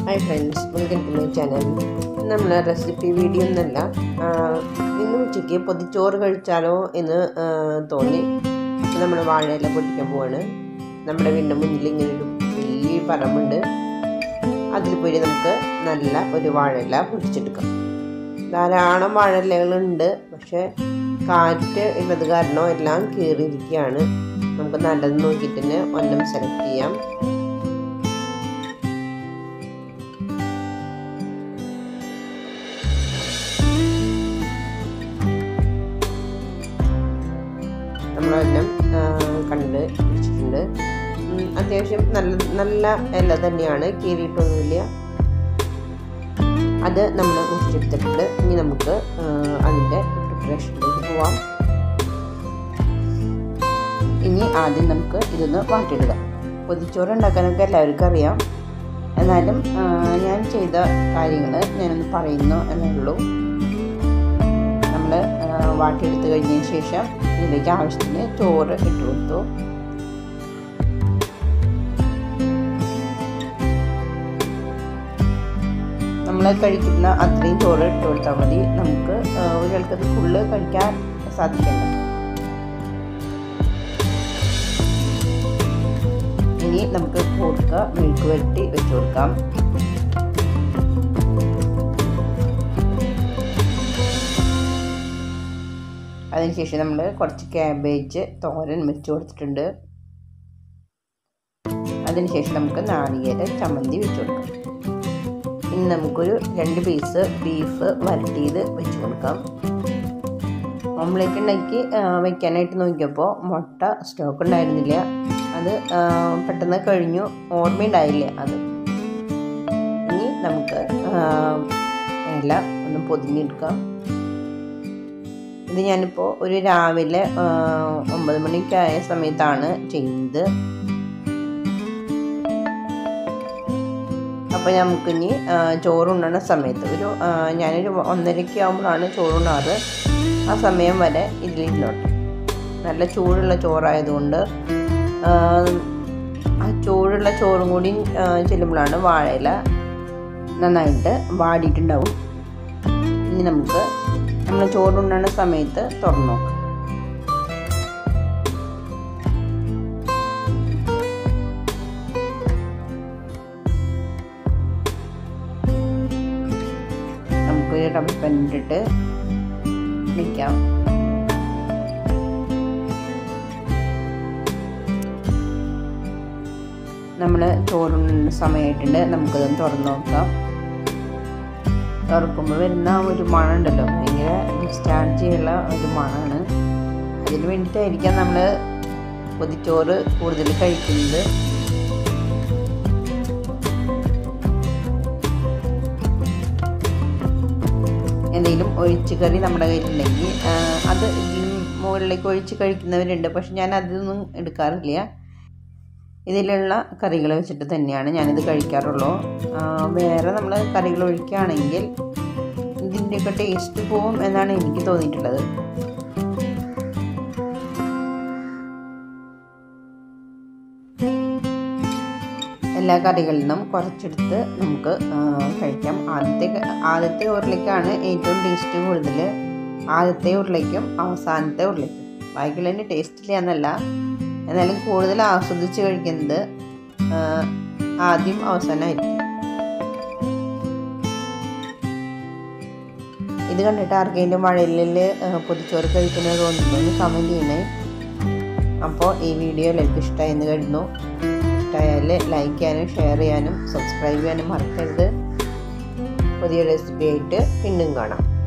hi friends welcome to my channel നമ്മൾ recipe video ഒന്നല്ല ഇന്ന് ഉച്ചയ്ക്ക് പൊതിച്ചോറ് കഴിച്ചാലോ എന്ന് ആ, തോന്നി നമ്മൾ വാഴയില പൊട്ടിക്കാൻ പോവാണ് നമ്മുടെ വീടിൻ്റെ മുന്നിൽ ഇങ്ങനെ ഒരു വലിയ പറമ്പുണ്ട് അതിൽ പോയി നമുക്ക് നല്ല ഒരു വാഴയില പൊട്ടിച്ചെടുക്കാം ധാരാളം വാഴയിലകളുണ്ട് പക്ഷേ കാറ്റ് ഉള്ളത് കാരണം എല്ലാം കീറിയിരിക്കുകയാണ് നമുക്ക് നല്ലത് നോക്കിയിട്ട് തന്നെ ഒന്നും സെലക്ട് ചെയ്യാം നമ്മളെല്ലാം കണ്ട് പിടിച്ചിട്ടുണ്ട് ഉം, അത്യാവശ്യം നല്ല നല്ല ഇല തന്നെയാണ് കീറിയിട്ടൊന്നുമില്ല അത് നമ്മൾ മുറിച്ചെടുത്തിട്ടുണ്ട് ഇനി നമുക്ക് ആ, അതിൻ്റെ പ്രിപ്പറേഷനിലേക്ക് പോവാം ഇനി ആദ്യം നമുക്ക് ഇതൊന്ന് വാട്ടിയിടുക പൊതിച്ചോറ് ഉണ്ടാക്കാനൊക്കെ എല്ലാവർക്കും അറിയാം എന്നാലും ആ, ഞാൻ ചെയ്ത കാര്യങ്ങൾ ഞാനൊന്ന് പറയുന്നു എന്നേ ഉള്ളൂ നമ്മൾ വാട്ടിയെടുത്ത് കഴിഞ്ഞതിന് ശേഷം ഇതിലേക്ക് ആവശ്യത്തിന് ചോറ് ഇട്ട് കൊടുത്തു നമ്മൾ കഴിക്കുന്ന അത്രയും ചോറ് ഇട്ട് കൊടുത്താൽ മതി നമുക്ക് ആ, ഒരാൾക്കത് ഫുള്ള് കഴിക്കാൻ സാധിക്കില്ല ഇനി നമുക്ക് കൊടുക്ക മെഴുക്ക് വരട്ടി വെച്ച് കൊടുക്കാം അതിനുശേഷം നമ്മൾ കുറച്ച് ക്യാബേജ് തോരൻ വെച്ച് കൊടുത്തിട്ടുണ്ട് അതിനുശേഷം നമുക്ക് നാളികേര ചമ്മന്തി വെച്ച് കൊടുക്കാം ഇനി നമുക്കൊരു രണ്ട് പീസ് ബീഫ് വരട്ടിയത് വെച്ച് കൊടുക്കാം ഓംലേറ്റ് ഉണ്ടാക്കി വെക്കാനായിട്ട് നോക്കിയപ്പോൾ മുട്ട സ്റ്റോക്ക് ഉണ്ടായിരുന്നില്ല അത് ആ, പെട്ടെന്ന് കഴിഞ്ഞു ഓർമ്മയുണ്ടായില്ല അത് ഇനി നമുക്ക് ആ, ഇല ഒന്ന് പൊതിഞ്ഞെടുക്കാം ഇത് ഞാനിപ്പോൾ ഒരു രാവിലെ ആ, ഒമ്പത് മണിക്കായ സമയത്താണ് ചെയ്യുന്നത് അപ്പോൾ നമുക്കിനി ആ, ചോറുണ്ണുന്ന സമയത്ത് ഒരു ആ, ഞാനൊരു ഒന്നരയ്ക്ക് ആകുമ്പോഴാണ് ചോറുണ്ണാറ് ആ സമയം വരെ ഇതിലിരുന്നോട്ടെ നല്ല ചൂടുള്ള ചോറായതുകൊണ്ട് ആ, ആ ചൂടുള്ള ചോറും കൂടി ആ, ചെല്ലുമ്പോഴാണ് വാഴയില നന്നായിട്ട് വാടിയിട്ടുണ്ടാവും ഇനി നമുക്ക് നമ്മൾ ചോറുണ്ണുന്ന സമയത്ത് തുറന്നു നോക്കാം നമുക്കൊരു റബ്ബർ പെൻഡിട്ട് വയ്ക്കാം നമ്മൾ ചോറുണ്ണുന്ന സമയമായിട്ടുണ്ട് നമുക്കതൊന്ന് തുറന്നു നോക്കാം തുറക്കുമ്പോൾ വരുന്ന ആ ഒരു മണം ഉണ്ടല്ലോ ഭയങ്കര ഡിസ്ചാർജിയുള്ള ഒരു മണമാണ് അതിന് വേണ്ടിയിട്ടായിരിക്കാം നമ്മൾ പൊതിച്ചോറ് കൂടുതൽ കഴിക്കുന്നത് എന്തെങ്കിലും ഒഴിച്ച് കറി നമ്മുടെ കയ്യിലുണ്ടെങ്കിൽ ആ, അത് ഇതിന് മുകളിലേക്ക് ഒഴിച്ച് കഴിക്കുന്നവരുണ്ട് പക്ഷെ ഞാൻ അതൊന്നും എടുക്കാറില്ല ഇതിലുള്ള കറികൾ വെച്ചിട്ട് തന്നെയാണ് ഞാനിത് കഴിക്കാറുള്ളൂ ആ, വേറെ നമ്മൾ കറികൾ ഒഴിക്കുകയാണെങ്കിൽ ഇതിൻ്റെയൊക്കെ ടേസ്റ്റ് പോവും എന്നാണ് എനിക്ക് തോന്നിയിട്ടുള്ളത് എല്ലാ കറികളിൽ നിന്നും കുറച്ചെടുത്ത് നമുക്ക് ആ, കഴിക്കാം ആദ്യത്തെ ആദ്യത്തെ ഉരുളയ്ക്കാണ് ഏറ്റവും ടേസ്റ്റ് കൂടുതൽ ആദ്യത്തെ ഉരുളയ്ക്കും അവസാനത്തെ ഉരുളയ്ക്കും ബാക്കിയുള്ളതിന് ടേസ്റ്റ് ഇല്ല എന്നല്ല എന്നാലും കൂടുതൽ ആസ്വദിച്ച് കഴിക്കുന്നത് ആ, ആദ്യം അവസാനമായിരിക്കും ഇത് കണ്ടിട്ട് ആർക്കെങ്കിലും മഴയിൽ പൊതിച്ചോറ് കഴിക്കുന്നത് തോന്നുന്നു കമൻറ്റ് ചെയ്യണേ അപ്പോൾ ഈ വീഡിയോ എല്ലാവർക്കും ഇഷ്ടമായി എന്ന് കരുതുന്നു ഇഷ്ടമായാൽ ലൈക്ക് ചെയ്യാനും ഷെയർ ചെയ്യാനും സബ്സ്ക്രൈബ് ചെയ്യാനും മറക്കരുത് പുതിയ റെസിപ്പി ആയിട്ട് വീണ്ടും കാണാം